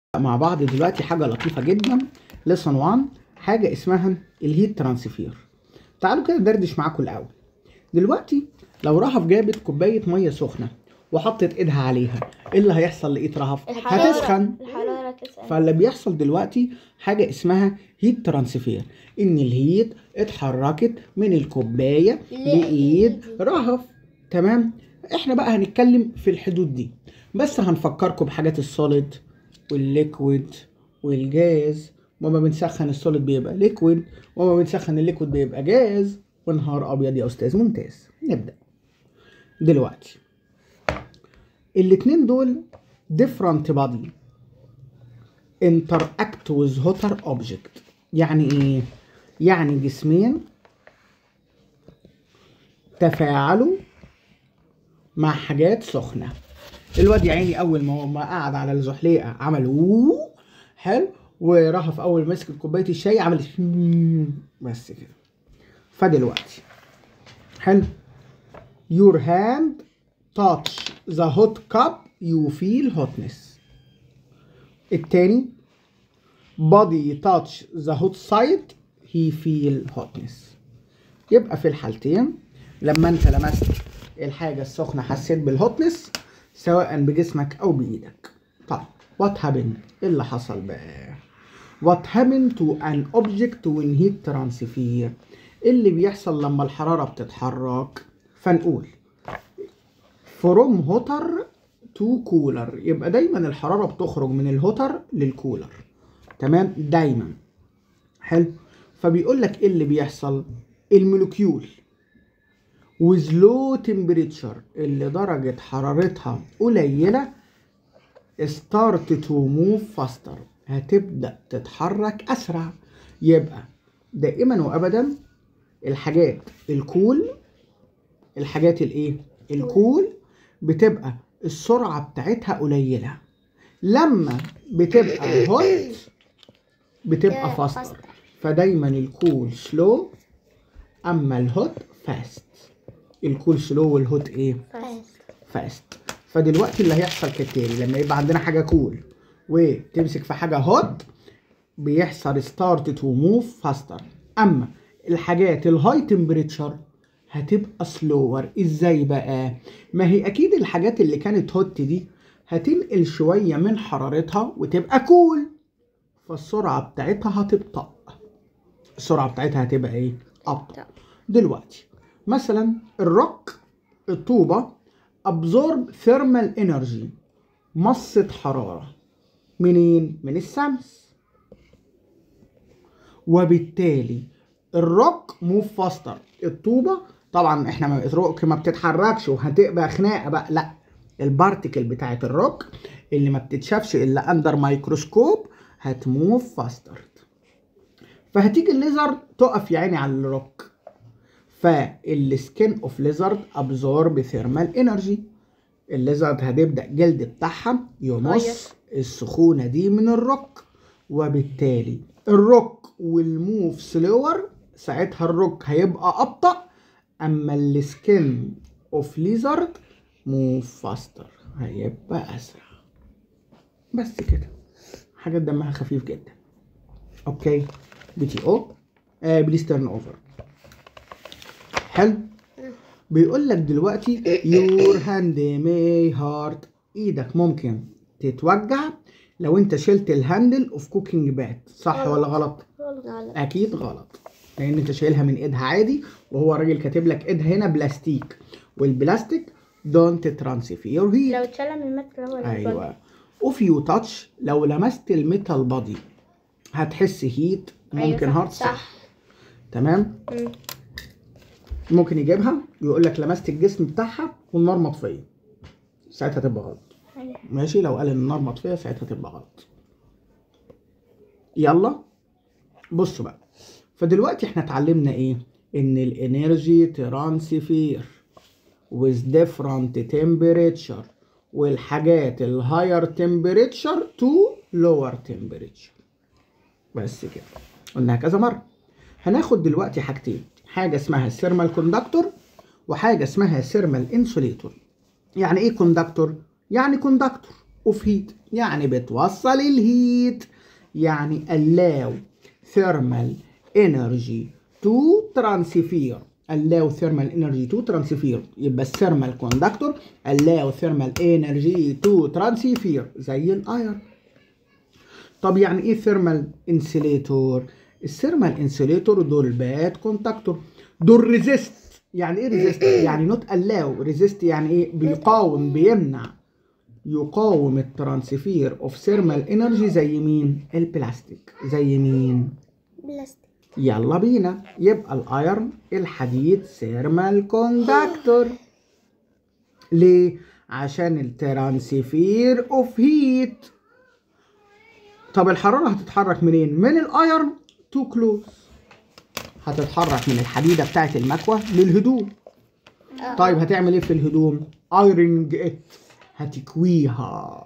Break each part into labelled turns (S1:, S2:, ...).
S1: مع بعض دلوقتي حاجة لطيفة جدا لسن 1 حاجة اسمها الهيت ترانسفير تعالوا كده ندردش معاكم الأول دلوقتي لو رهف جابت كوباية مية سخنة وحطت ايدها عليها ايه اللي هيحصل لقيت رهف هتسخن
S2: الحرارة تسخن
S1: فاللي بيحصل دلوقتي حاجة اسمها هيت ترانسفير ان الهيت اتحركت من الكوباية لإيد رهف تمام احنا بقى هنتكلم في الحدود دي بس هنفكركم بحاجات السوليد والليكويد والجاز وما بنسخن السوليد بيبقى ليكويد وما بنسخن الليكويد بيبقى جاز ونهار ابيض يا استاذ ممتاز نبدأ دلوقتي الاتنين دول different body interact with hotter object يعني ايه يعني جسمين تفاعلوا مع حاجات سخنه الواد يا عيني اول ما ما قعد على الزحليقه عمل وو حلو ورهف اول ما مسك كوبايه الشاي عمل بس كده فدلوقتي حلو your hand touch the hot cup you feel hotness التاني body touch the hot side he feel hotness يبقى في الحالتين لما انت لمست الحاجة السخنة حسيت بالهوتنس سواء بجسمك او بايدك طيب what happened ايه اللي حصل بقى what happened to an object when heat transfer ايه اللي بيحصل لما الحرارة بتتحرك فنقول from hotter to cooler يبقى دايما الحرارة بتخرج من الهوتر للكولر تمام دايما حلو فبيقول لك ايه اللي بيحصل المولكيول with low temperature اللي درجة حرارتها قليلة start to move faster هتبدأ تتحرك أسرع يبقى دائما وأبدا الحاجات الكول الحاجات الايه الكول بتبقى السرعة بتاعتها قليلة لما بتبقى هوت بتبقى
S2: Yeah,
S1: فاستر
S2: faster.
S1: فدايما الكول سلو اما الهوت فاست الكول سلو والهوت ايه
S2: فاست
S1: فاست فدلوقتي اللي هيحصل كالتالي لما يبقى عندنا حاجه كول وتمسك في حاجه هوت بيحصل ستارت تو موف فاستر اما الحاجات الهاي تمبريتشر هتبقى سلور ازاي بقى ما هي اكيد الحاجات اللي كانت هوت دي هتنقل شويه من حرارتها وتبقى كول فالسرعه بتاعتها هتبطأ السرعه بتاعتها هتبقى ايه ابطأ دلوقتي مثلا الروك الطوبة absorb thermal energy مصة حرارة منين؟ من الشمس وبالتالي الروك موف فاستر الطوبة طبعا احنا ما الروك ما بتتحركش وهتبقى خناقة بقى لا البارتيكل بتاعت الروك اللي ما بتتشافش الا اندر مايكروسكوب هتموف فاستر فهتيجي الليزر تقف يا عيني على الروك فالسكين اوف ليزرد ابزورب ثيرمال انرجي الليزرد هتبدا جلد بتاعها يمص السخونه دي من الروك وبالتالي الروك والموف سلور ساعتها الروك هيبقى ابطا اما السكين اوف ليزرد موف فاستر هيبقى اسرع بس كده حاجه دمها خفيف جدا اوكي بي تي او آه بليز تيرن اوفر حلو بيقول لك دلوقتي your hand may hurt ايدك ممكن تتوجع لو انت شلت الهاندل اوف كوكينج بات صح ولا غلط
S2: غلط
S1: اكيد غلط لان انت شايلها من ايدها عادي وهو الراجل كاتب لك ايدها هنا بلاستيك والبلاستيك دونت ترانسفير هيت
S2: لو اتشال من المتر هو اللي
S1: ايوه اوف يو تاتش لو لمست الميتال بادي هتحس هيت
S2: أيوة
S1: ممكن
S2: صح.
S1: هارت
S2: صح.
S1: تمام
S2: مم.
S1: ممكن يجيبها يقول لك لمست الجسم بتاعها والنار مطفيه ساعتها تبقى غلط
S2: أيوة.
S1: ماشي لو قال ان النار مطفيه ساعتها تبقى غلط يلا بصوا بقى فدلوقتي احنا اتعلمنا ايه ان الانرجي ترانسفير with different temperature والحاجات الهاير temperature to lower temperature بس كده قلناها كذا مره هناخد دلوقتي حاجتين حاجه اسمها الثيرمال كوندكتور وحاجه اسمها ثيرمال انسوليتور يعني ايه كوندكتور يعني كوندكتور اوف هيت يعني بتوصل الهيت يعني allow thermal energy to transfer allow thermal energy to transfer يبقى الثيرمال كوندكتور allow thermal energy to transfer زي الاير طب يعني ايه ثيرمال انسوليتور الثيرمال انسوليتور دول باد كونتاكتور دول ريزيست يعني ايه ريزيست يعني نوت allow ريزيست يعني ايه بيقاوم بيمنع يقاوم الترانسفير اوف ثيرمال انرجي زي مين البلاستيك زي مين
S2: بلاستيك
S1: يلا بينا يبقى الايرن الحديد ثيرمال كوندكتور ليه عشان الترانسفير اوف هيت طب الحراره هتتحرك منين من الايرن تو كلوز هتتحرك من الحديده بتاعه المكوى للهدوم طيب هتعمل ايه في الهدوم ايرنج ات هتكويها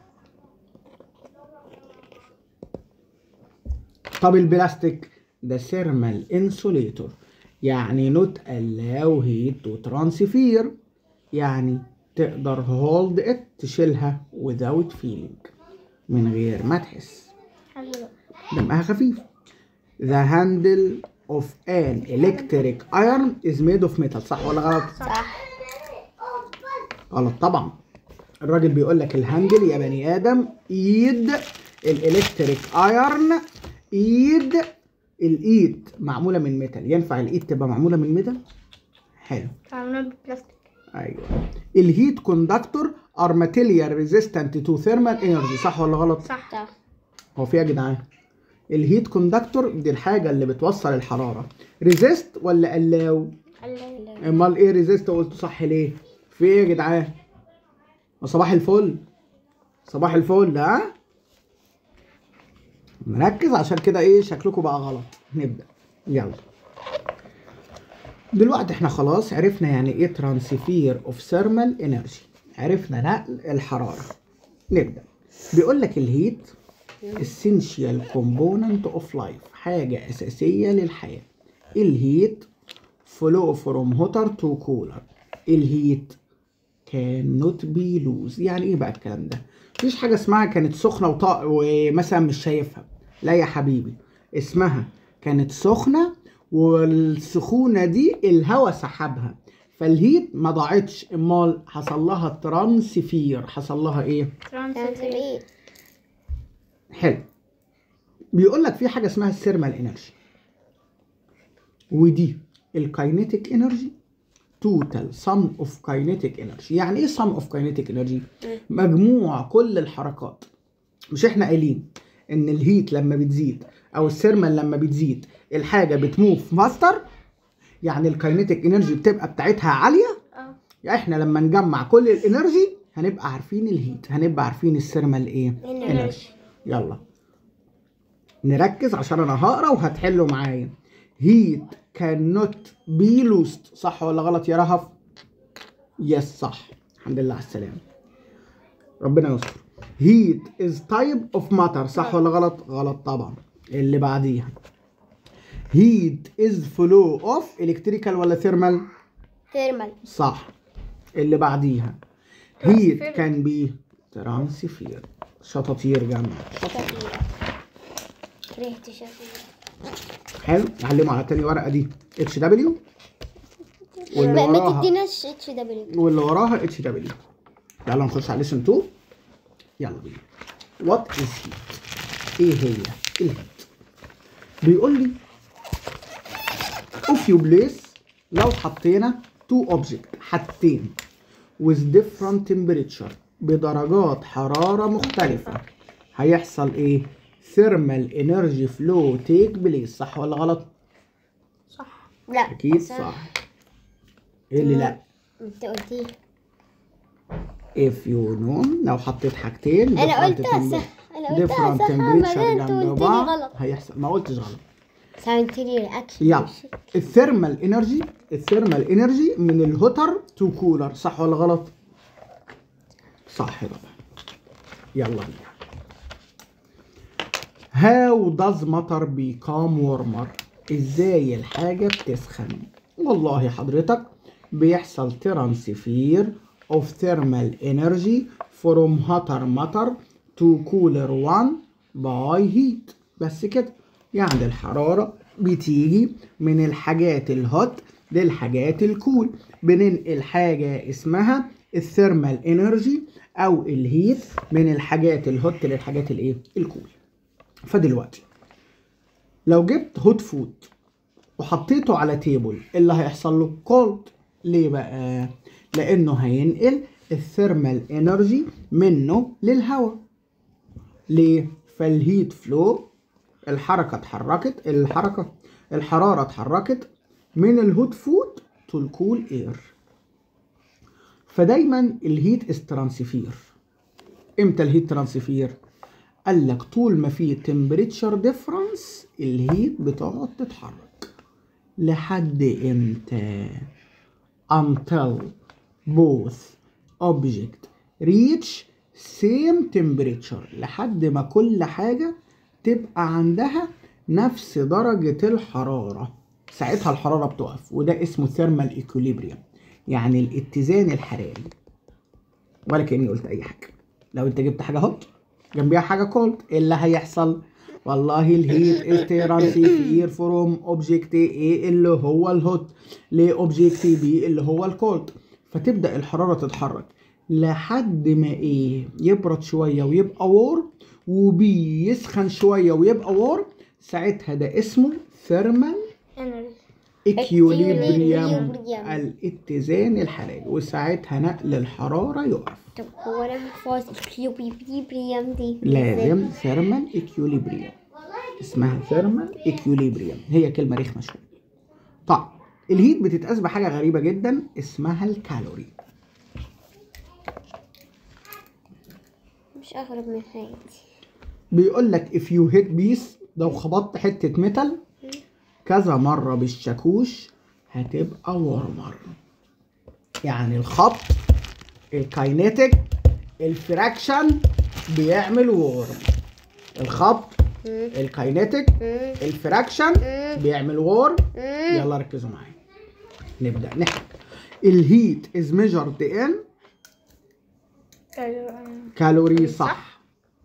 S1: طب البلاستيك ده ثيرمال انسوليتور يعني نوت allow heat to transfer يعني تقدر hold it تشيلها without feeling من غير ما تحس
S2: حلو
S1: دمها خفيف The handle of an electric iron is made of metal صح ولا غلط؟
S2: صح
S1: غلط طبعا الراجل بيقول لك الهاندل يا بني ادم ايد الالكتريك ايرن ايد الايد معموله من ميتال ينفع الايد تبقى معموله من ميتال حلو
S2: عملنا بالبلاستيك
S1: ايوه الهيت كوندكتور ار ماتيريال ريزيستنت تو ثيرمال انرجي صح ولا غلط
S2: صح صح
S1: هو في يا جدعان الهيت كوندكتور دي الحاجه اللي بتوصل الحراره ريزيست ولا الاو امال ايه ريزيست قلت صح ليه في ايه يا جدعان ما صباح الفل صباح الفل ها مركز عشان كده ايه شكلكم بقى غلط نبدا يلا دلوقتي احنا خلاص عرفنا يعني ايه ترانسفير اوف ثيرمال انرجي عرفنا نقل الحراره نبدا بيقول لك الهيت essential component of life حاجة أساسية للحياة الهيت flow from hotter to cooler الهيت cannot be lose يعني ايه بقى الكلام ده مفيش حاجة اسمها كانت سخنة وطا... ومثلا مش شايفها لا يا حبيبي اسمها كانت سخنة والسخونة دي الهواء سحبها فالهيت ما ضاعتش امال حصل لها ترانسفير حصل لها ايه
S2: ترانسفير
S1: حلو بيقول لك في حاجه اسمها الثيرمال انرجي ودي الكاينيتيك انرجي توتال سم اوف كاينيتيك انرجي يعني ايه سم اوف كاينيتيك انرجي مجموع كل الحركات مش احنا قايلين ان الهيت لما بتزيد او الثيرمال لما بتزيد الحاجه بتموف فاستر يعني الكاينيتيك انرجي بتبقى بتاعتها عاليه
S2: اه
S1: يعني احنا لما نجمع كل الانرجي هنبقى عارفين الهيت هنبقى عارفين الثيرمال ايه انرجي يلا نركز عشان انا هقرا وهتحلوا معايا هيت cannot be lost صح ولا غلط يا رهف يس صح الحمد لله على السلامه ربنا يستر هيت is type of matter صح ولا غلط غلط طبعا اللي بعديها هيت is flow of electrical ولا thermal
S2: ثيرمال
S1: صح اللي بعديها هيت
S2: Transfer.
S1: كان بي ترانسفير شطاطير جمع
S2: شفيرة ريحة شفيرة
S1: حلو نعلمه على تاني ورقه دي اتش دبليو واللي
S2: ما, ما
S1: وراها
S2: تديناش اتش دبليو
S1: واللي وراها اتش دبليو يلا نخش على ليسن 2 يلا بينا وات از هيت ايه هي الهيت بيقول لي اوف يو بليس لو حطينا تو اوبجكت حاجتين with different temperature بدرجات حرارة مختلفة هيحصل ايه thermal energy flow take place صح ولا غلط
S2: صح لا
S1: اكيد صح ايه اللي لا
S2: انت قلتيه
S1: if you know لو حطيت حاجتين
S2: أنا
S1: different
S2: قلتها
S1: temper-
S2: صح. أنا قلتها
S1: different
S2: صح،
S1: temperature
S2: بعدين أنت
S1: جنب
S2: قلت لي
S1: بعض
S2: غلط.
S1: هيحصل ما قلتش غلط
S2: ساينتيري رياكشن
S1: يلا الثيرمال انرجي الثيرمال انرجي من الهوتر تو كولر صح ولا غلط صح طبعا يلا بينا How does matter become warmer ازاي الحاجة بتسخن والله حضرتك بيحصل ترانسفير of thermal energy from hotter matter to cooler one by heat بس كده يعني الحرارة بتيجي من الحاجات الهوت للحاجات الكول بننقل حاجة اسمها الثيرمال انرجي او الهيت من الحاجات الهوت للحاجات الايه الكول فدلوقتي لو جبت هوت فود وحطيته على تيبل إيه اللي هيحصل له كولد ليه بقى لانه هينقل الثيرمال انرجي منه للهواء ليه فالهيت فلو الحركه اتحركت الحركه الحراره اتحركت من الهوت فود تو الكول اير فدايما الهيت از ترانسفير امتى الهيت ترانسفير قال لك طول ما في تمبريتشر ديفرنس الهيت بتقعد تتحرك لحد امتى until both object reach same temperature لحد ما كل حاجة تبقى عندها نفس درجة الحرارة ساعتها الحرارة بتقف وده اسمه thermal equilibrium يعني الاتزان الحراري ولا كأني قلت أي حاجة لو أنت جبت حاجة هوت جنبيها حاجة كولد إيه اللي هيحصل؟ والله الهيت از ترانسفير فروم اوبجكت A اللي هو الهوت لاوبجكت B اللي هو الكولد فتبدا الحراره تتحرك لحد ما ايه يبرد شويه ويبقى وور وبي يسخن شويه ويبقى وور ساعتها ده اسمه ثيرمال اكيوليبريم
S2: Equilibrium.
S1: الاتزان الحراري وساعتها نقل الحراره يقف
S2: طب هو انا محفظ الكيوبيبريم دي
S1: لازم ثيرمال اكيوليبريم اسمها ثيرمال اكيوليبريم هي كلمه رخمه شويه طيب الهيت بتتقاس بحاجه غريبه جدا اسمها الكالوري
S2: مش اغرب من حياتي
S1: بيقول لك if you hit piece لو خبطت حته ميتال كذا مره بالشاكوش هتبقى ورمر يعني الخبط الكاينيتيك الفراكشن بيعمل وورم الخبط الكاينيتيك الفراكشن بيعمل وورم يلا ركزوا معايا نبدا نحكي الهيت از ميجرد ان كالوري صح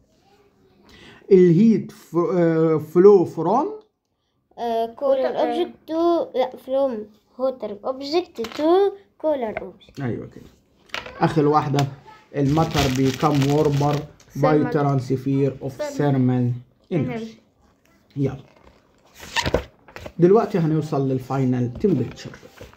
S1: الهيت فلو فروم
S2: كولر اوبجكت تو لا فروم هوتر اوبجكت تو كولر اوبجكت
S1: ايوه كده اخر واحده الماتر بيكم وورمر باي
S3: Thermal.
S1: ترانسفير اوف ثيرمال انرجي يلا دلوقتي هنوصل للفاينل تمبريتشر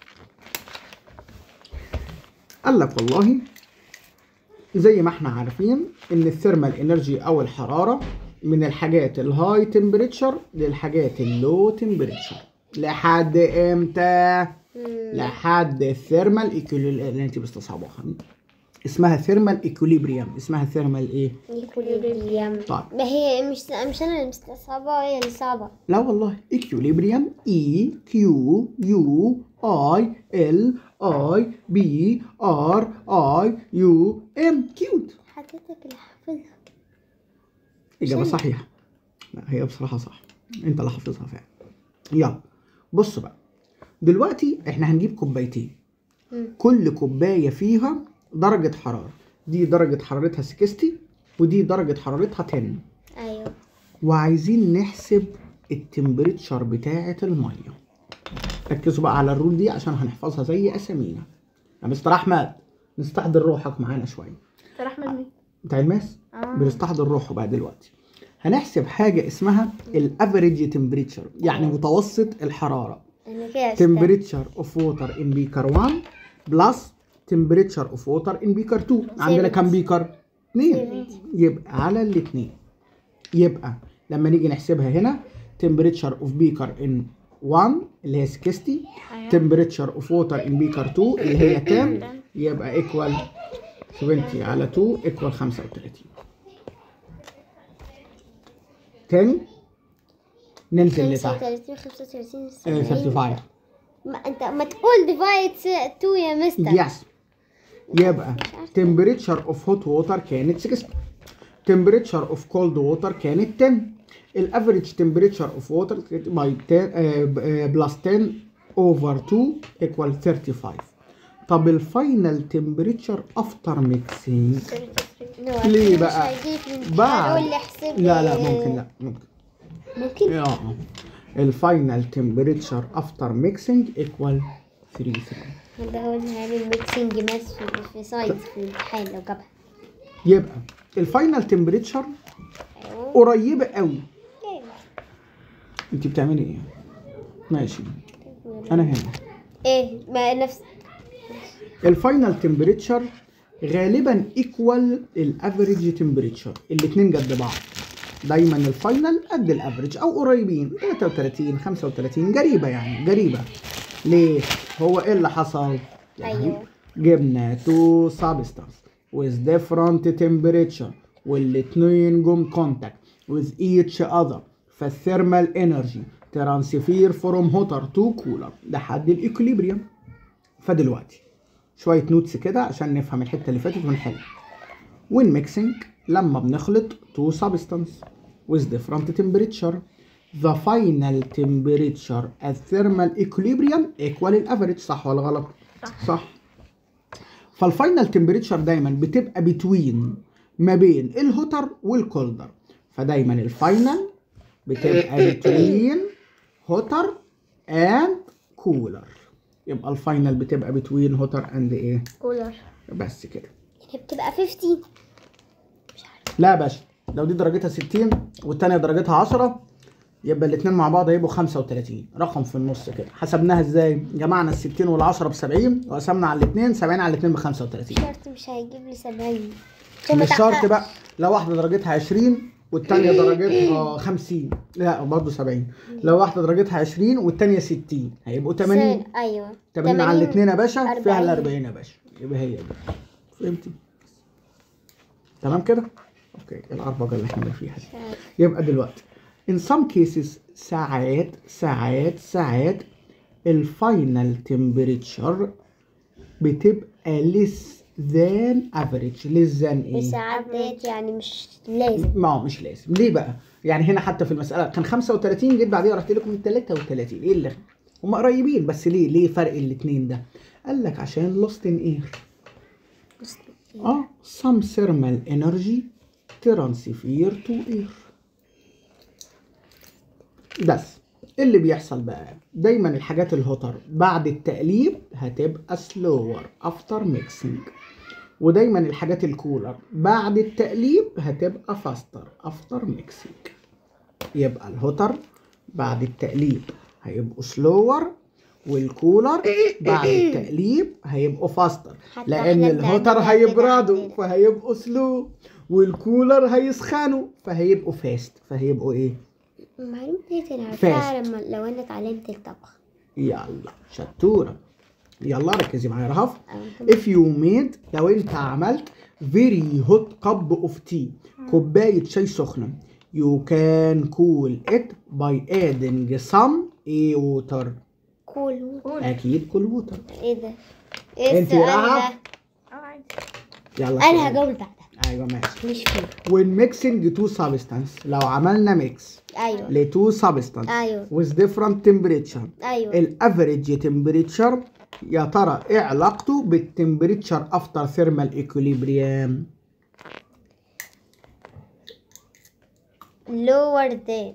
S1: قال لك والله زي ما احنا عارفين ان الثيرمال انرجي او الحراره من الحاجات الهاي تمبريتشر للحاجات اللو تمبريتشر لحد امتى لحد الثيرمال ايكولي اللي انت بتستصعبوها اسمها ثيرمال ايكوليبريم اسمها ثيرمال ايه
S2: ايكوليبريم
S1: طيب
S2: ما هي مش مش انا اللي مستصعبة هي اللي صعبة
S1: لا والله equilibrium E Q U I L I B R I U M cute
S2: حضرتك اللي حافظها
S1: إجابة صحيحة لا هي بصراحة صح أنت اللي حافظها فعلا يلا بص بقى دلوقتي إحنا هنجيب كوبايتين
S2: مم.
S1: كل كوباية فيها درجة حرارة دي درجة حرارتها 60 ودي درجة حرارتها 10
S2: ايوه
S1: وعايزين نحسب التمبريتشر بتاعة المية ركزوا بقى على الرول دي عشان هنحفظها زي أسامينا يا مستر أحمد نستحضر روحك معانا شوية
S3: ترى احمد مين؟
S1: بتاع الماس
S3: آه.
S1: بنستحضر روحه بقى دلوقتي هنحسب حاجة اسمها الافريج تمبريتشر يعني متوسط الحرارة
S2: انا كده استنى.
S1: temperature of water in beaker 1 plus temperature of water in beaker 2 عندنا كام بيكر؟ اتنين يبقى على الاتنين يبقى لما نيجي نحسبها هنا temperature of beaker in 1 اللي هي 60 temperature of water in beaker 2 اللي هي 10 يبقى equal 20 على 2 equal 35 تاني ننزل لتحت
S2: 35 35
S1: آه،
S2: 70
S1: 35
S2: ما انت ما تقول ديفايد 2 يا مستر
S1: يس يبقى temperature of hot water كانت 60 temperature of cold water كانت 10 الافريج temperature of water by 10 آه، آه، plus 10 over 2 equal 35 طب الفاينل temperature after mixing ليه بقى؟
S2: بعد
S1: بعد-
S2: اللي حسب
S1: لا لا ممكن لا ممكن
S2: ممكن
S1: اه الفاينل تمبريتشر افتر ميكسينج ايكوال 3 3
S2: ده هو اللي هيعمل ميكسينج ماس في- في ساينس في الامتحان لو جابها
S1: يبقى الفاينل تمبريتشر
S2: ايوه
S1: قريبه قوي انت بتعملي ايه ماشي انا هنا
S2: ايه ما نفس
S1: الفاينل تمبريتشر غالبا ايكوال الافريج تمبريتشر الاثنين قد بعض دايما الفاينل قد الافريج او قريبين 33 35 قريبه يعني قريبه ليه هو ايه اللي حصل يعني
S2: أيوه.
S1: جبنا تو سبستانس with different temperature والاتنين جم contact with each other فالثيرمال انرجي ترانسفير فروم هوتر تو كولر لحد الايكوليبريم فدلوقتي شويه نوتس كده عشان نفهم الحته اللي فاتت ونحل when mixing لما بنخلط two substance with different temperature the final temperature at thermal equilibrium equal الافريج صح ولا غلط؟ صح صح فالفاينل تمبريتشر دايما بتبقى بتوين ما بين الهوتر والكولدر فدايما الفاينل بتبقى بتوين هوتر اند كولر يبقى الفاينل بتبقى بتوين هوتر اند ايه
S3: كولر
S1: بس كده
S2: يعني بتبقى 50
S1: لا يا باشا لو دي درجتها 60 والتانية درجتها 10 يبقى الاتنين مع بعض هيبقوا 35 رقم في النص كده حسبناها ازاي جمعنا ال 60 وال 10 ب 70 وقسمنا على الاثنين 70 على الاثنين ب 35
S2: شرط مش هيجيب لي 70
S1: مش شرط بقى لو واحده درجتها 20 والتانية درجتها 50 لا برضه 70 لو واحده درجتها 20 والتانية 60 هيبقوا 80
S2: ايوه
S1: 80 على الاثنين يا باشا فيها ال
S2: 40.
S1: 40 يا باشا يبقى هي دي فهمتي تمام كده اوكي العربجه اللي احنا فيها دي يبقى دلوقتي in some cases ساعات ساعات ساعات الفاينل temperature بتبقى less than average less than ايه؟
S2: ساعات ديت يعني مش لازم
S1: ما هو مش لازم ليه بقى؟ يعني هنا حتى في المسألة كان 35 جيت بعديها رحت لكم 33 ايه اللي هم قريبين بس ليه؟ ليه فرق الاثنين ده؟ قال لك عشان lost in air اه some thermal energy transfer to air بس اللي بيحصل بقى دايما الحاجات الهوتر بعد التقليب هتبقى slower after mixing ودايما الحاجات الكولر بعد التقليب هتبقى faster after mixing يبقى الهوتر بعد التقليب هيبقوا slower والكولر بعد التقليب هيبقوا فاستر
S2: حتى
S1: لان
S2: إحنا
S1: الهوتر
S2: بنعملها
S1: هيبردوا
S2: كده عندنا.
S1: فهيبقوا سلو والكولر هيسخنوا فهيبقوا فاست فهيبقوا ايه
S2: المعلومة ديت انا عارفاها
S1: Fast.
S2: لما لو انا اتعلمت الطبخ
S1: يلا شطورة يلا ركزي معايا يا رهف if you made لو انت عملت very hot cup of tea كوباية شاي سخنة you can cool it by adding some ايه water
S2: كول
S1: اكيد كل ووتر
S2: ايه ده ايه
S1: انت
S2: السؤال
S1: راحة؟
S2: ده
S3: اه عادي
S1: يلا
S2: انا
S1: سؤال.
S2: هجاوب بعدها
S1: ايوه ماشي
S2: مش فيه
S1: when mixing two substance لو عملنا ميكس
S2: ايوه
S1: ل two substance
S2: ايوه
S1: with different temperature
S2: ايوه
S1: الافريج تمبريتشر يا ترى ايه علاقته بالتمبريتشر افتر ثيرمال ايكوليبريم
S2: lower than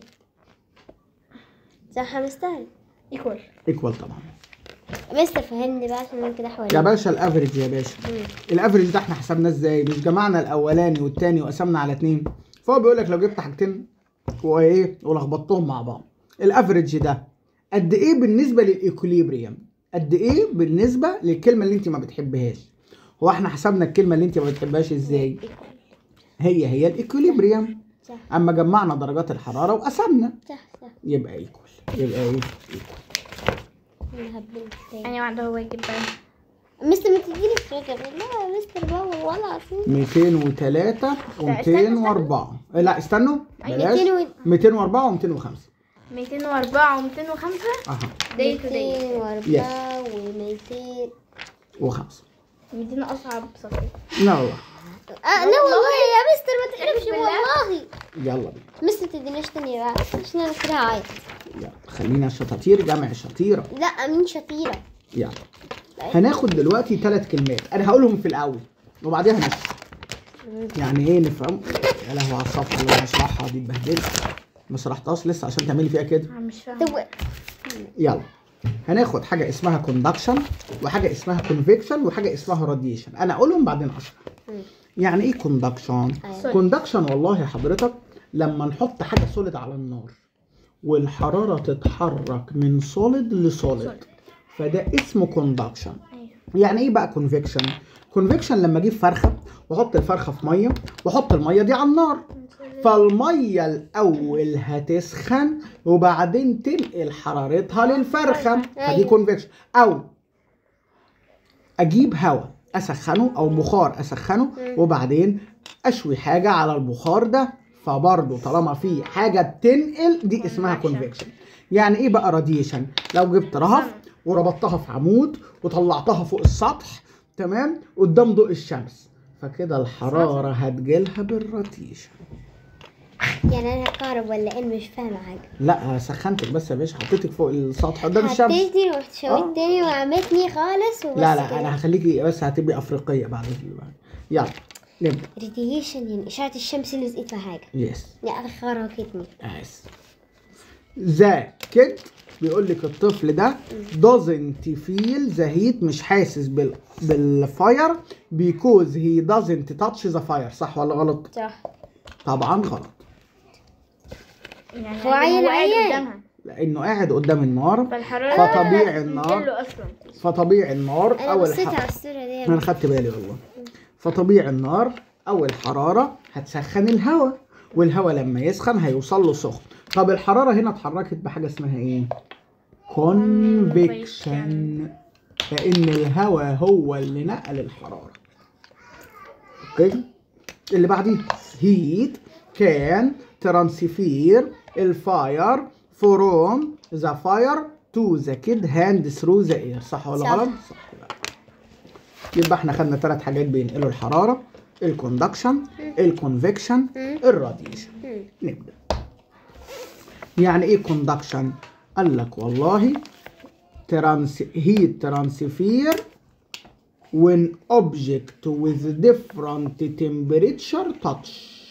S2: صح يا مستر
S3: ايكوال
S1: ايكوال طبعا
S2: مستر فهمني بقى عشان انا كده
S1: يا
S2: حوالي
S1: باشا الافريج يا باشا الافريج ده احنا حسبناه ازاي مش جمعنا الاولاني والتاني وقسمنا على اتنين فهو بيقول لك لو جبت حاجتين وايه ولخبطتهم مع بعض الافريج ده قد ايه بالنسبه للايكوليبريم قد ايه بالنسبه للكلمه اللي انت ما بتحبهاش هو احنا حسبنا الكلمه اللي انت ما بتحبهاش ازاي هي هي الايكوليبريم
S2: صح
S1: اما جمعنا درجات الحراره وقسمنا
S2: صح صح
S1: يبقى ايكوال يبقى ايه
S2: انا هبلت تاني
S3: يعني واحدة هو يجيب بقى
S2: مستر ما تديني فكرة لا يا مستر بقى والله العظيم
S1: 203 و204 لا استنوا بلاش
S2: 200 و-
S1: 204 و205
S3: 204 و205
S1: اها
S3: داي تو داي
S2: 204 و200
S1: و5
S3: مدينا اصعب صفر
S1: لا والله
S2: آه لا والله يا مستر ما تحلفش
S3: بالله.
S2: والله
S1: يلا بينا
S2: مستر تديناش تاني بقى عشان انا كده هعيط
S1: يلا خلينا شطاطير جمع شطيره
S2: لا مين شطيرة
S1: يلا هناخد دلوقتي ثلاث كلمات انا هقولهم في الاول وبعديها نشرح يعني ايه نفهم يا لهوي على الصفحه اللي انا بشرحها دي اتبهدلت ما شرحتهاش لسه عشان تعملي فيها كده
S3: أنا مش فاهم
S2: طب
S1: يلا هناخد حاجه اسمها كوندكشن وحاجه اسمها كونفكشن وحاجه اسمها راديشن انا اقولهم بعدين اشرح
S2: مم.
S1: يعني ايه كوندكشن
S2: أيوة.
S1: كوندكشن والله يا حضرتك لما نحط حاجه سوليد على النار والحراره تتحرك من سوليد لسوليد
S3: Solid.
S1: فده اسمه كوندكشن
S3: أيوه
S1: يعني ايه بقى كونفكشن كونفكشن لما اجيب فرخه واحط الفرخه في ميه واحط الميه دي على النار فالميه الاول هتسخن وبعدين تنقل حرارتها للفرخه فدي
S2: أيوة.
S1: كونفكشن او اجيب هواء اسخنه او بخار اسخنه وبعدين اشوي حاجه على البخار ده فبرضه طالما في حاجه بتنقل دي اسمها
S3: Convection.
S1: كونفكشن يعني ايه بقى راديشن لو جبت رهف
S3: سما.
S1: وربطتها في عمود وطلعتها فوق السطح تمام قدام ضوء الشمس فكده الحراره هتجيلها بالراديشن
S2: يعني انا كهرب ولا ايه مش فاهمه حاجه
S1: لا سخنتك بس يا باشا حطيتك فوق السطح قدام الشمس
S2: حطيتني ورحت
S1: آه.
S2: شويت تاني وعمتني خالص وبس
S1: لا لا انا هخليكي بس هتبقي افريقيه بعد ال- يلا نبدا
S2: راديشن يعني اشعه الشمس اللي لزقت في حاجه
S1: يس
S2: لا خرجتني
S1: اس ذا كيد بيقول لك الطفل ده doesn't feel the heat مش حاسس بال بالفاير because he doesn't touch the fire صح ولا غلط؟
S2: صح
S1: طبعا غلط
S3: يعني
S2: هو عيل
S3: قاعد
S2: عيان.
S3: قدامها
S1: لانه قاعد قدام النار
S3: فالحرارة
S1: فطبيعي
S3: بتنزل
S1: النار
S3: له أصلا
S1: فطبيعي النار
S2: انا
S1: اول
S2: بصيت
S1: ح-
S2: على الصوره دي
S1: انا خدت بالي والله فطبيعي النار اول حراره هتسخن الهواء والهواء لما يسخن هيوصل له سخن طب الحراره هنا اتحركت بحاجه اسمها ايه كونفكشن لان الهواء هو اللي نقل الحراره اوكي اللي بعديه هيت كان ترانسفير الفاير فروم ذا فاير تو ذا كيد هاند ثرو ذا اير صح ولا
S2: صح.
S1: غلط؟ صح يبقى احنا خدنا ثلاث حاجات بينقلوا الحراره الكوندكشن الكونفكشن الراديشن
S2: مم.
S1: نبدا يعني ايه كوندكشن قال لك والله ترانس هيت ترانسفير when object with different temperature touch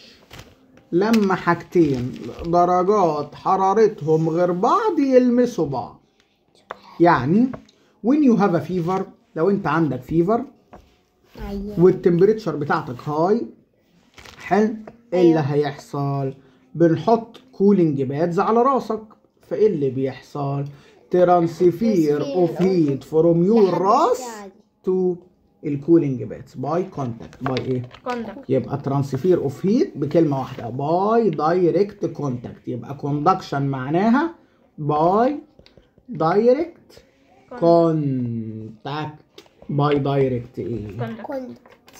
S1: لما حاجتين درجات حرارتهم غير بعض يلمسوا بعض يعني when you have a fever لو انت عندك فيفر
S2: ايوه
S1: والتمبريتشر بتاعتك هاي حلو ايه اللي
S2: أيوة.
S1: هيحصل بنحط كولينج بادز على راسك فايه اللي بيحصل ترانسفير
S2: Transfer
S1: اوف
S2: of-
S1: هيت فروم يور
S2: لحد
S1: راس
S2: الساعة دي.
S1: تو الكولينج بادز باي كونتاكت باي ايه
S3: كوندكت
S1: يبقى ترانسفير اوف هيت بكلمه واحده باي دايركت كونتاكت يبقى كوندكشن معناها باي دايركت كونتاكت باي دايركت ايه
S3: كوندكت
S2: كنت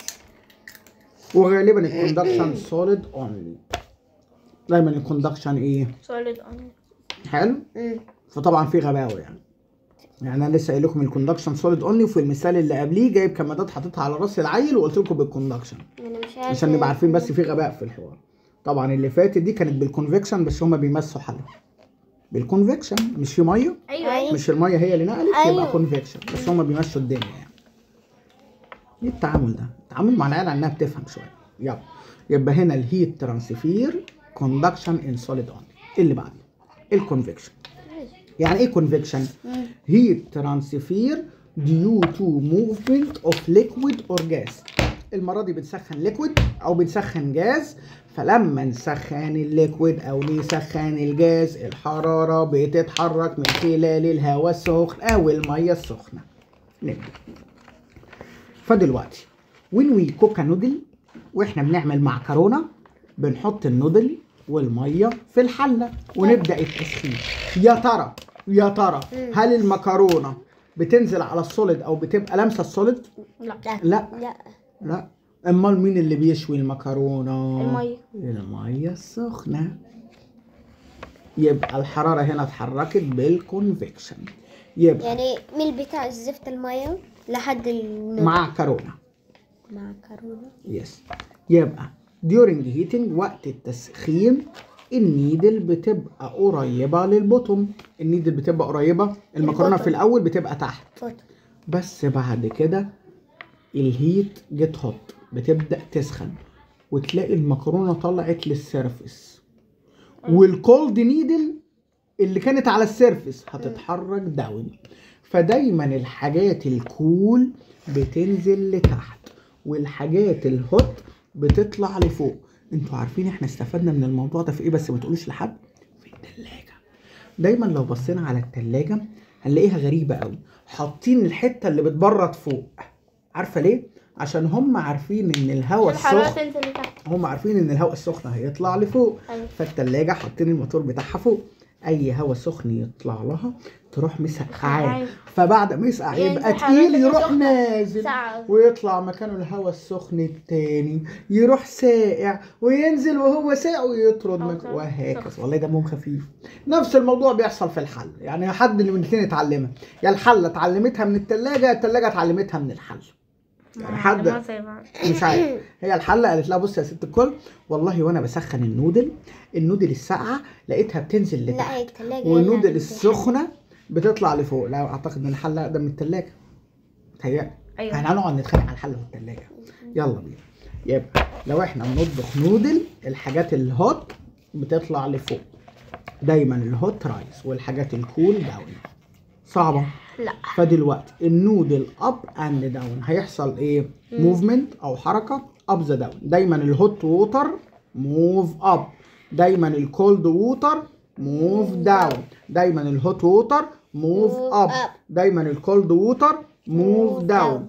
S1: وغالبا الكوندكشن سوليد اونلي دايما الكوندكشن ايه
S3: سوليد اون
S1: حلو
S2: مم.
S1: فطبعا في غباوه يعني يعني انا لسه قايل لكم الكوندكشن سوليد اونلي وفي المثال اللي قبليه جايب كمادات حاططها على راس العيل وقلت لكم بالكوندكشن
S2: انا مش عارفه
S1: عشان نبقى عارفين بس في غباء في الحوار طبعا اللي فاتت دي كانت بالكونفكشن بس هما بيمسوا حالها بالكونفكشن مش في ميه
S3: ايوه
S2: أيوة.
S1: مش الميه هي اللي نقلت
S2: أيوة.
S1: يبقى كونفكشن بس هما بيمشوا الدنيا يعني ايه التعامل ده التعامل مع العيال انها بتفهم شويه يلا يبقى هنا الهيت ترانسفير كوندكشن ان سوليد اون اللي بعده الكونفكشن يعني ايه كونفكشن هيت ترانسفير ديو تو موفمنت اوف ليكويد اور جاز المره دي بنسخن ليكويد او بنسخن جاز فلما نسخن الليكويد او نسخن الجاز الحراره بتتحرك من خلال الهواء السخن او الميه السخنه نبدا فدلوقتي وين وي كوكا نودل واحنا بنعمل معكرونه بنحط النودل والميه في الحله ونبدا التسخين يا ترى يا ترى هل المكرونه بتنزل على السوليد او بتبقى لامسه السوليد
S3: لا
S1: لا
S2: لا
S1: لا امال مين اللي بيشوي المكرونه
S3: المية.
S1: الميه السخنه يبقى الحراره هنا اتحركت بالكونفكشن يبقى
S2: يعني من بتاع زفت الميه لحد النور
S1: معكرونه
S2: مع كورونا
S1: يس يبقى during heating وقت التسخين النيدل بتبقى قريبة للبوتوم النيدل بتبقى قريبة المكرونة
S2: البوتوم.
S1: في الأول بتبقى تحت
S2: فوتو
S1: بس بعد كده الهيت جت هوت بتبدأ تسخن وتلاقي المكرونه طلعت للسيرفس والكولد نيدل اللي كانت على السيرفس هتتحرك داون فدايما الحاجات الكول بتنزل لتحت والحاجات الهوت بتطلع لفوق انتوا عارفين احنا استفدنا من الموضوع ده في ايه بس ما تقولوش لحد في التلاجة دايما لو بصينا على التلاجة هنلاقيها غريبة قوي حاطين الحتة اللي بتبرد فوق عارفة ليه؟ عشان هم عارفين ان الهواء
S3: الحرارة
S1: السخن
S3: تنزل لتحت
S1: هم عارفين ان الهواء السخن هيطلع لفوق
S3: أيوة.
S1: فالتلاجة حاطين الموتور بتاعها فوق اي هواء سخن يطلع لها تروح مسقعاه
S3: مسقعاه.
S1: فبعد ما يسقع
S3: ينزل
S1: يبقى
S3: حرارة
S1: تقيل يروح
S3: السخنة.
S1: نازل
S3: ساعة.
S1: ويطلع مكانه الهواء السخن التاني يروح ساقع وينزل وهو ساقع ويطرد
S3: أو
S1: مك...
S3: ساقع.
S1: وهكذا
S3: سخن.
S1: والله دمهم خفيف نفس الموضوع بيحصل في الحل يعني حد اللي من الاثنين اتعلمها يا الحله اتعلمتها من التلاجة يا التلاجة اتعلمتها من الحل يعني حد
S3: ما زي بعض.
S1: مش عارف هي الحله قالت لها بصي يا ست الكل والله وانا بسخن النودل النودل الساقعه لقيتها بتنزل
S2: لا
S1: لتحت
S2: هي التلاجة
S1: والنودل
S2: هنا
S1: السخنه بتطلع لفوق لا اعتقد ان الحله اقدم من التلاجة متهيألي
S3: أيوة.
S1: احنا هنقعد نتخانق على الحله والتلاجة يلا بينا يبقى لو احنا بنطبخ نودل الحاجات الهوت بتطلع لفوق دايما الهوت رايز والحاجات الكول داون صعبه
S3: لا
S1: فدلوقتي النودل اب اند داون هيحصل ايه موفمنت او حركه اب ذا داون دايما الهوت ووتر موف اب دايما الكولد ووتر موف داون دايما الهوت ووتر موف
S2: Move
S1: اب
S2: up.
S1: دايما الكولد ووتر موف
S2: Move
S1: داون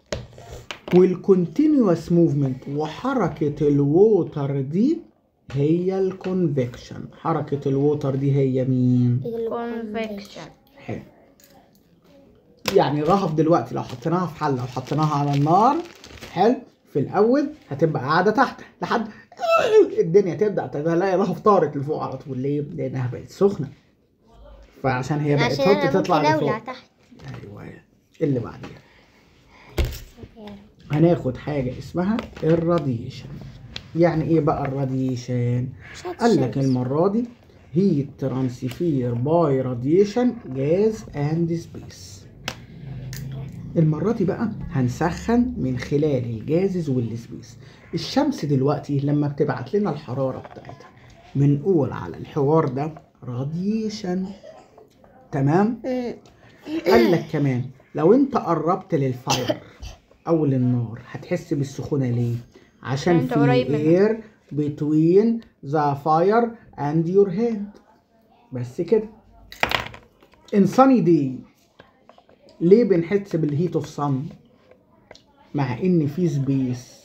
S1: والكونتينوس موفمنت وحركه الووتر دي هي الكونفكشن حركه الووتر دي هي مين
S3: كونفكشن
S1: حلو يعني الرهب دلوقتي لو حطيناها في حله وحطيناها على النار حلو في الاول هتبقى قاعده تحت لحد الدنيا تبدا تلاقي رهب طارت لفوق على طول ليه؟ لانها بقت سخنه فعشان هي بقت
S2: عشان
S1: هوت
S2: انا
S1: تطلع
S2: ممكن
S1: لفوق
S2: اولع تحت
S1: ايوه اللي بعديها هناخد حاجه اسمها الراديشن يعني ايه بقى الراديشن قال لك المره دي هي ترانسفير باي راديشن جاز اند سبيس المرة دي بقى هنسخن من خلال الجازز والسبيس الشمس دلوقتي لما بتبعت لنا الحرارة بتاعتها بنقول على الحوار ده راديشن تمام
S2: مم.
S1: قال لك كمان لو انت قربت للفاير او للنار هتحس بالسخونه ليه عشان
S3: انت
S1: في
S3: قريب منها.
S1: اير between the fire and your hand بس كده in sunny day ليه بنحس بالهيت اوف صن مع ان في سبيس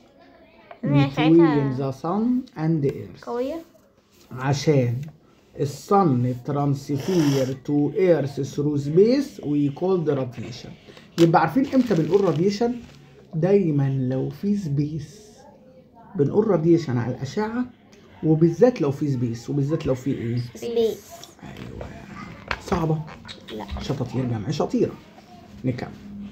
S3: هي
S1: between
S3: ساعتها
S1: the sun and the earth
S3: قوية
S1: عشان الصن ترانسفير تو ايرث ثرو سبيس وي كولد راديشن يبقى عارفين امتى بنقول راديشن دايما لو في سبيس بنقول راديشن على الاشعه وبالذات لو في سبيس وبالذات لو في ايه
S2: سبيس
S1: ايوه صعبه
S2: لا
S1: شطاطير جمع شطيره نكمل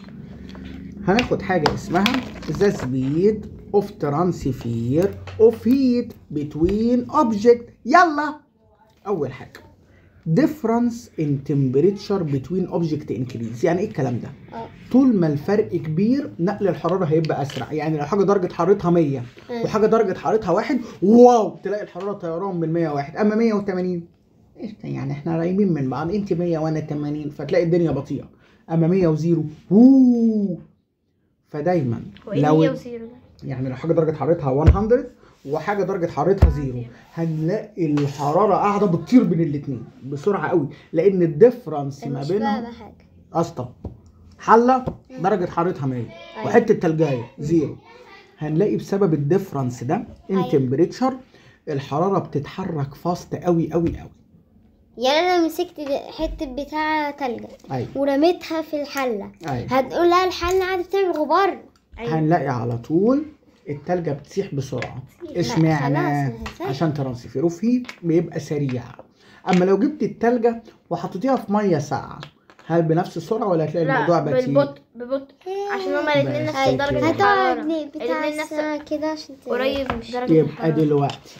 S1: هناخد حاجة اسمها the speed of transfer of heat between object يلا أول حاجة difference in temperature between object increase يعني ايه الكلام ده؟
S2: اه
S1: طول ما الفرق كبير نقل الحرارة هيبقى أسرع يعني لو حاجة درجة حرارتها 100
S2: مم.
S1: وحاجة درجة حرارتها واحد واو تلاقي الحرارة طيران من 101 أما 180 إيش ده يعني احنا قريبين من بعض انت 100 وانا 80 فتلاقي الدنيا بطيئة أما 100 وزيرو ووو فدايما
S3: وايه
S1: لو
S3: هي وزيرو ده؟
S1: يعني لو حاجة درجة حرارتها 100 وحاجة درجة حرارتها زيرو هنلاقي الحرارة قاعدة بتطير بين الاتنين بسرعة قوي لأن الديفرنس
S2: أنا
S1: ما
S2: مش
S1: بينهم
S2: فاهمة حاجة
S1: اسطى حله درجه حرارتها 100 وحته تلجايه زيرو هنلاقي بسبب الديفرنس ده ان
S2: أيوة.
S1: تمبريتشر الحراره بتتحرك فاست قوي قوي قوي
S2: يعني انا مسكت د- حتة بتاع تلجة
S1: ايوه
S2: ورميتها في الحلة
S1: ايوه
S2: هتقول لا الحلة قاعدة بتعمل غبار
S3: أيوة.
S1: هنلاقي على طول التلجة بتسيح بسرعة
S2: لا،
S1: اشمعنى
S2: خلاص، هسيح.
S1: عشان ترانسفير اوف هيت بيبقى سريع اما لو جبت التلجة وحطيتيها في مية ساقعة هل بنفس السرعة ولا هتلاقي الموضوع
S3: لا
S1: بطيء؟
S3: بالبطء ببطء عشان هما الاتنين
S1: بس
S3: نفس
S1: كده.
S3: درجة
S2: هتقعد
S3: الحرارة
S2: ليه بتاع
S3: الاتنين نفس
S2: الساعة كده عشان ت-
S3: قريب مش درجة
S1: يبقى
S3: الحرارة
S1: دلوقتي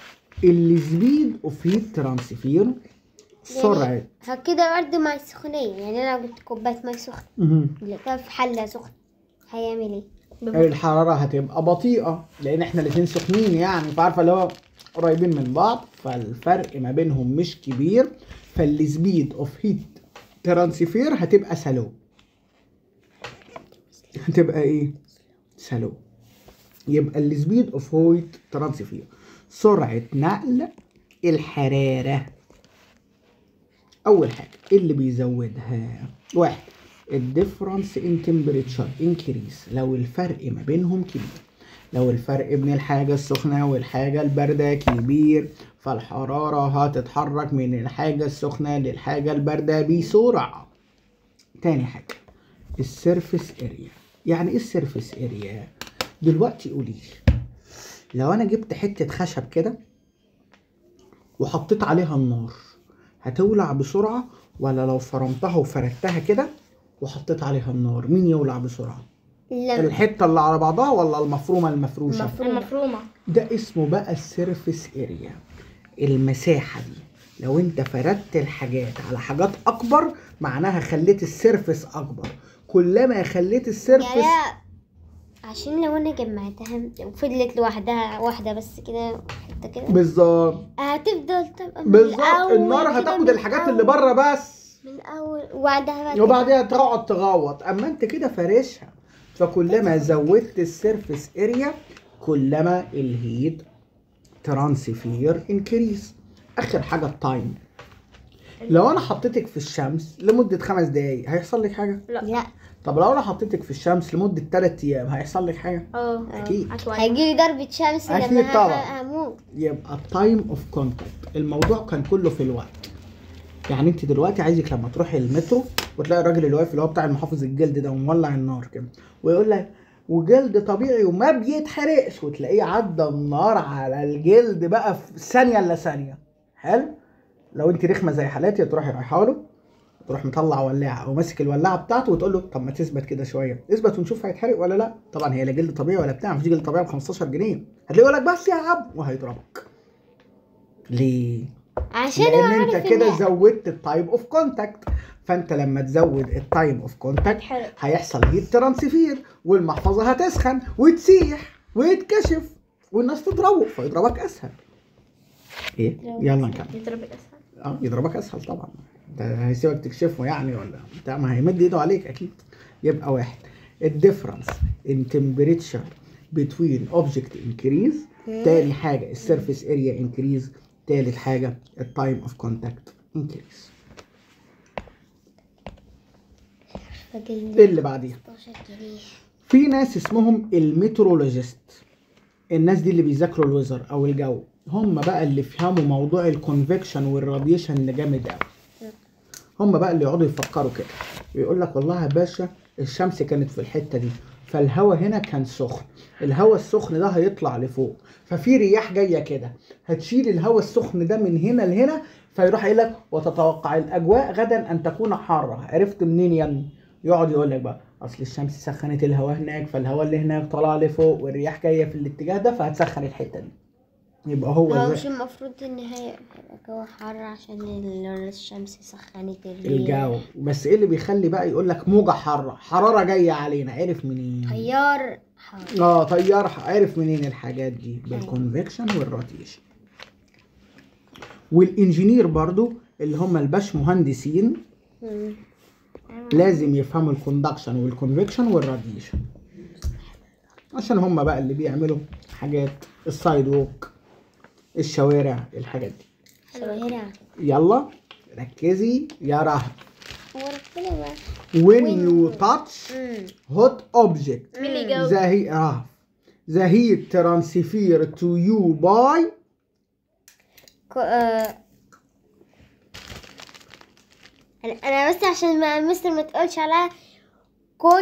S1: السبيد اوف هيت ترانسفير سرعة
S2: ها كده برضه مع السخونية يعني انا لو جبت كوباية مية سخنة
S1: مهم.
S2: لقيتها في حلة سخنة هيعمل ايه؟
S1: الحراره هتبقى بطيئه لان احنا الاتنين سخنين يعني فعارفه اللي هو قريبين من بعض فالفرق ما بينهم مش كبير فالسبيد اوف هيت ترانسفير هتبقى سلو هتبقى ايه سلو يبقى السبيد اوف هيت ترانسفير سرعه نقل الحراره اول حاجه إيه اللي بيزودها واحد الديفرنس ان تمبريتشر انكريس لو الفرق ما بينهم كبير لو الفرق بين الحاجة السخنة والحاجة الباردة كبير فالحرارة هتتحرك من الحاجة السخنة للحاجة الباردة بسرعة تاني حاجة السيرفيس اريا يعني ايه السيرفيس اريا دلوقتي قولي لو انا جبت حتة خشب كده وحطيت عليها النار هتولع بسرعة ولا لو فرمتها وفردتها كده وحطيت عليها النار مين يولع بسرعة
S2: لما
S1: الحتة اللي على بعضها ولا المفرومة المفروشة
S3: المفرومة
S1: ده اسمه بقى السيرفيس اريا المساحة دي لو انت فردت الحاجات على حاجات اكبر معناها خليت السيرفيس اكبر كلما خليت السيرفيس
S2: يعني عشان لو انا جمعتها وفضلت لوحدها واحدة بس كده حتة كده
S1: بالظبط
S2: هتفضل تبقى من
S1: بالظبط
S2: الأول
S1: النار
S2: كده
S1: هتاخد
S2: من
S1: الحاجات اللي
S2: الأول.
S1: بره بس
S2: من الاول وبعدها بعد
S1: وبعدها تقعد تغوط اما انت كده فارشها فكلما زودت السيرفيس اريا كلما الهيت ترانسفير انكريس اخر حاجه التايم لو انا حطيتك في الشمس لمده خمس دقايق هيحصل لك حاجه
S3: لا
S2: لا
S1: طب لو انا حطيتك في الشمس لمده ثلاث ايام هيحصل لك حاجه
S3: اه
S1: اكيد
S3: عشوائي
S2: هيجيلي ضربة شمس
S1: أكيد
S2: لما
S1: طبعا.
S2: ه- هموت
S1: يبقى التايم اوف كونتاكت الموضوع كان كله في الوقت يعني انت دلوقتي عايزك لما تروحي المترو وتلاقي الراجل اللي واقف اللي هو بتاع المحافظ الجلد ده ومولع النار كده ويقول لك وجلد طبيعي وما بيتحرقش وتلاقيه عدى النار على الجلد بقى في ثانيه الا ثانيه حلو لو انت رخمه زي حالاتي تروحي رايحه له تروح مطلع ولاعه او ماسك الولاعه بتاعته وتقول له طب ما تثبت كده شويه اثبت ونشوف هيتحرق ولا لا طبعا هي لا جلد طبيعي ولا بتاع مفيش جلد طبيعي ب 15 جنيه هتلاقيه يقول لك بس يا عم وهيضربك ليه
S2: عشان هو
S1: لان
S2: عارف
S1: انت كده
S2: إن-
S1: زودت التايب اوف كونتاكت فانت لما تزود التايم اوف كونتاكت
S2: هيتحرق.
S1: هيحصل هيت ترانسفير والمحفظه هتسخن وتسيح ويتكشف والناس تضربه فيضربك اسهل ايه يلا نكمل
S3: يضرب الاسهل
S1: اه يضربك اسهل طبعا ده هيسيبك تكشفه يعني ولا بتاع ما هيمد ايده عليك اكيد يبقى واحد الديفرنس ان تمبريتشر بتوين اوبجكت انكريز تاني حاجه السيرفيس اريا انكريز تالت حاجه التايم اوف كونتاكت انكريز ايه اللي بعديها
S2: 16 جنيه
S1: في ناس اسمهم الميترولوجيست الناس دي اللي بيذاكروا الوزر او الجو هم بقى اللي يفهموا موضوع الكونفكشن والراديشن اللي جامد قوي هم بقى اللي يقعدوا يفكروا كده ويقول لك والله يا باشا الشمس كانت في الحته دي فالهواء هنا كان سخن الهواء السخن ده هيطلع لفوق ففي رياح جايه كده هتشيل الهواء السخن ده من هنا لهنا فيروح يقول لك وتتوقع الاجواء غدا ان تكون حاره عرفت منين يا ابني يقعد يقول لك بقى اصل الشمس سخنت الهواء هناك فالهواء اللي هناك طلع لفوق والرياح جايه في الاتجاه ده فهتسخن الحته دي يبقى هو
S2: هو
S1: زي
S2: مش المفروض ان هي هيبقى جو حر عشان ال- الشمس سخنت الريح
S1: الجو بس ايه اللي بيخلي بقى يقول لك موجه حاره حراره جايه علينا عرف منين
S2: تيار حر
S1: اه طيار عارف منين الحاجات دي بالكونفكشن والراديشن والانجينير برضو اللي هم الباش مهندسين
S2: مم.
S1: لازم يفهموا الكوندكشن والكونفكشن والراديشن عشان هم بقى اللي بيعملوا حاجات السايد ووك الشوارع الحاجات دي
S2: شوارع
S1: يلا ركزي يا رهب
S2: وربنا بقى
S1: when you touch
S2: مم.
S1: hot object
S3: مين اللي يجاوب؟
S1: the heat رهب the heat transfer to you by
S2: كو... آه... انا أنا بس عشان ما مستر ما تقولش عليها كون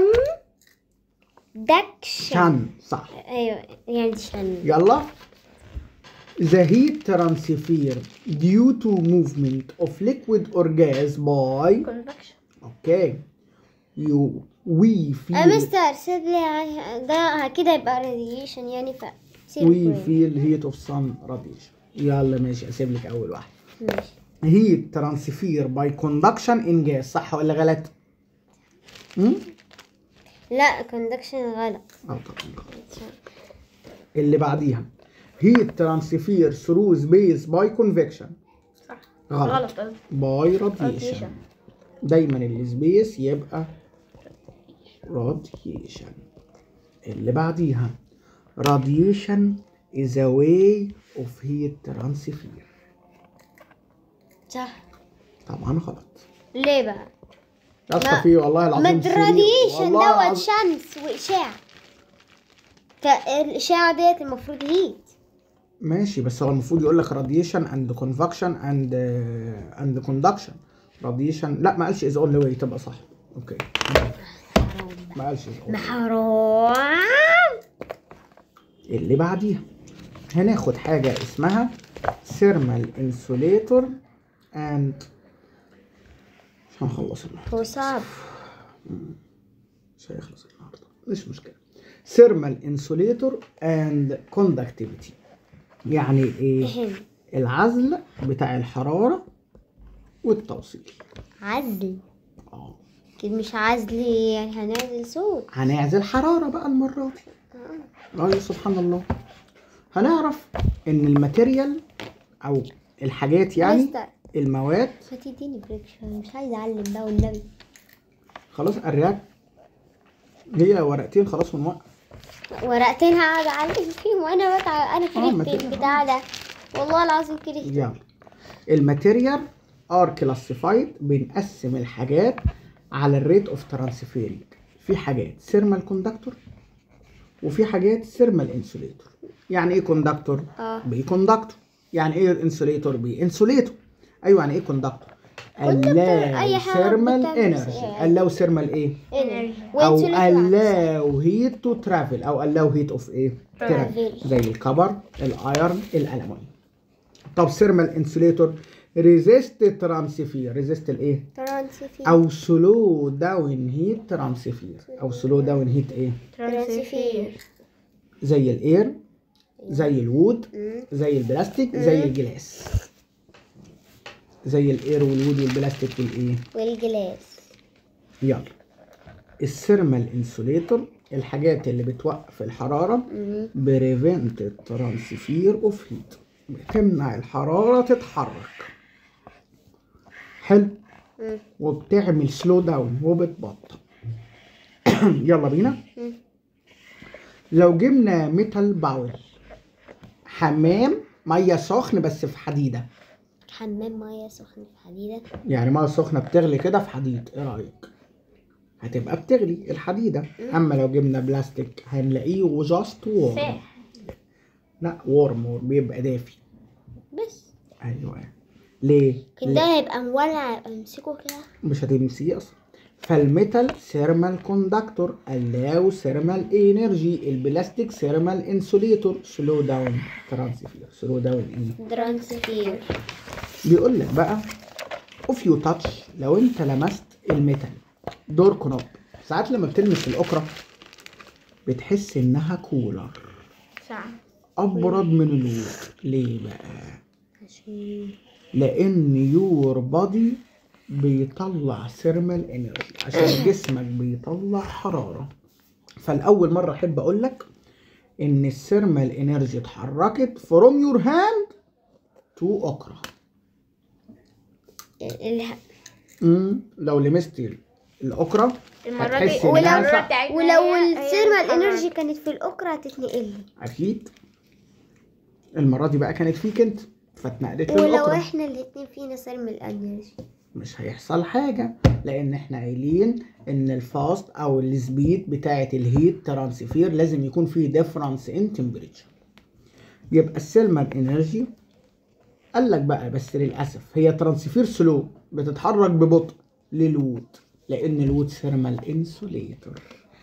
S2: دكشن
S1: شن صح
S2: ايوه يعني شن
S1: يلا the heat transfer due to movement of liquid or gas by
S3: كونفكشن
S1: okay you we
S2: يا
S1: feel
S2: مستر سيب لي ع- ده كده يبقى راديشن يعني ف سيب
S1: we
S2: لي.
S1: feel heat of sun radiation يلا ماشي اسيب لك اول واحد
S2: ماشي
S1: heat transfer by conduction in gas صح ولا غلط؟ مم؟
S2: لا كوندكشن غلط
S1: اه طبعا غلط اللي بعديها heat transfer through space by convection
S3: صح
S1: غلط
S3: غلط قصدي
S1: باي راديشن
S3: راديشن.
S1: دايما السبيس يبقى راديشن اللي بعديها radiation is a way of heat transfer
S2: صح
S1: طبعا غلط
S2: ليه بقى
S1: يا اسطى
S2: ما-
S1: في والله العظيم
S2: مد
S1: سرير.
S2: راديشن
S1: والله
S2: دوت
S1: العظيم.
S2: شمس وإشاعة فالإشاعة ديت المفروض هيت
S1: ماشي بس هو المفروض يقول لك radiation and convection and uh, and conduction radiation لا ما قالش is only way تبقى صح اوكي ما قالش is only way.
S2: حرام
S1: اللي بعديها هناخد حاجة اسمها thermal insulator and مش هنخلص النهارده
S2: هو صعب
S1: مش هيخلص النهارده مش مشكلة thermal insulator and conductivity يعني ايه
S2: اهم
S1: العزل بتاع الحرارة والتوصيل
S2: عزل
S1: اه
S2: اكيد مش عزل يعني هنعزل صوت
S1: هنعزل حرارة بقى المرة دي ايوه سبحان الله هنعرف ان الماتيريال او الحاجات يعني
S2: مستر
S1: المواد
S2: ما تديني بريك شوية مش عايزة أعلم بقى والنبي
S1: خلاص الرياك هي ورقتين خلاص ونوقف
S2: ورقتين هقعد أعلم فيهم وأنا بتع... أنا
S1: آه، ما
S2: كرهت
S1: تبقى-
S2: البتاع ده والله العظيم كرهت
S1: يلا الماتيريال ار كلاسيفايد بنقسم الحاجات على الريت اوف ترانسفيرنج في حاجات ثيرمال كوندكتور وفي حاجات ثيرمال انسوليتور يعني ايه كوندكتور
S2: اه
S1: بي كوندكتور يعني ايه انسوليتور بي انسوليتور ايوه يعني ايه كوندكتور
S2: أي
S1: allow
S2: حاجة
S1: thermal
S2: بتعمل
S1: energy
S2: إيه؟
S1: allow thermal ايه
S2: energy
S1: او
S2: وانسوليتور
S1: allow heat to travel او allow heat of ايه
S2: Travel.
S1: زي الكبر الايرن الالومنيوم طب ثيرمال انسوليتور ريزيست ترانسفير ريزيست الايه
S2: ترانسفير
S1: او سلو داون هيت ترانسفير او سلو داون هيت ايه
S3: ترانسفير
S1: زي الاير زي الوود زي البلاستيك زي الجلاس زي الاير والوود والبلاستيك والايه
S2: والجلاس
S1: يلا الثيرمال انسوليتور الحاجات اللي بتوقف الحرارة بريفنت الترانسفير اوف هيت بتمنع الحرارة تتحرك حلو
S2: مم.
S1: وبتعمل سلو داون وبتبطئ يلا بينا لو جبنا ميتال باول حمام ميه سخن بس في حديده
S2: حمام مية سخنة في حديدة
S1: يعني ميه سخنه بتغلي كده في حديد ايه رايك هتبقى بتغلي الحديده اما لو جبنا بلاستيك هنلاقيه وجاست وورم
S3: ساح
S1: لا وورم بيبقى دافي
S2: بس
S1: ايوه ليه
S2: كده ده هيبقى مولع امسكه كده
S1: مش هتمسيه اصلا فالميتال ثيرمال كوندكتور allow ثيرمال انرجي البلاستيك ثيرمال انسوليتور سلو داون ترانسفير سلو داون ايه
S2: ترانسفير
S1: بيقول لك بقى اوف يو تاتش لو انت لمست الميتال دور كنوب ساعات لما بتلمس الاكرة بتحس انها كولر
S3: صح
S1: ابرد من الوود ليه بقى
S2: عشان
S1: لان يور بادي بيطلع ثيرمال انرجي عشان جسمك بيطلع حراره فالاول مره احب اقول لك ان الثيرمال انرجي اتحركت فروم يور هاند تو اوكرا
S2: اله...
S1: امم لو لمست الاوكرا
S3: المرة
S1: هتحس
S3: دي
S1: إنها
S3: المرة
S1: صح.
S3: بتاعتنا
S2: ولو
S3: هي- هي
S2: الثيرمال
S3: الحرارة.
S2: انرجي كانت في الاكرة هتتنقل لي
S1: اكيد المره دي بقى كانت فيك انت فاتنقلت
S2: ولو
S1: للاوكرا
S2: احنا الاتنين فينا ثيرمال انرجي
S1: مش هيحصل حاجة لأن احنا قايلين إن الفاست أو السبيد بتاعة الهيت ترانسفير لازم يكون فيه ديفرنس إن تمبريتشر يبقى السيرمال انرجي قال لك بقى بس للأسف هي ترانسفير سلو بتتحرك ببطء للوود لأن الوود ثيرمال انسوليتور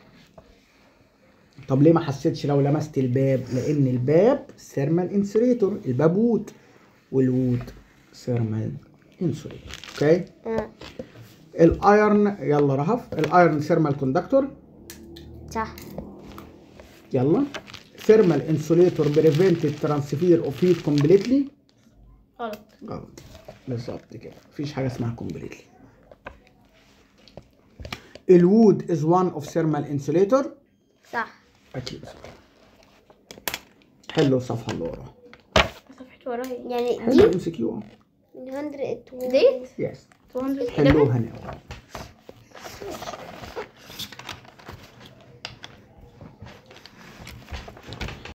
S1: طب ليه ما حسيتش لو لمست الباب لأن الباب ثيرمال انسوليتور الباب وود والوود ثيرمال انسوليتور اوكي
S2: اه
S1: الايرن يلا رهف الايرن ثيرمال كوندكتور
S2: صح
S1: يلا ثيرمال انسوليتور بريفنت الترانسفير اوف هيت كومبليتلي
S3: غلط
S1: غلط بالظبط كده مفيش حاجه اسمها كومبليتلي الوود is one of thermal insulator
S2: صح
S1: اكيد حلو الصفحه اللي وراها
S3: صفحة وراها
S2: يعني
S1: حلو
S2: دي
S1: الام سي كيو
S2: 100
S3: دي
S1: يس
S3: 211
S1: حلوها هنا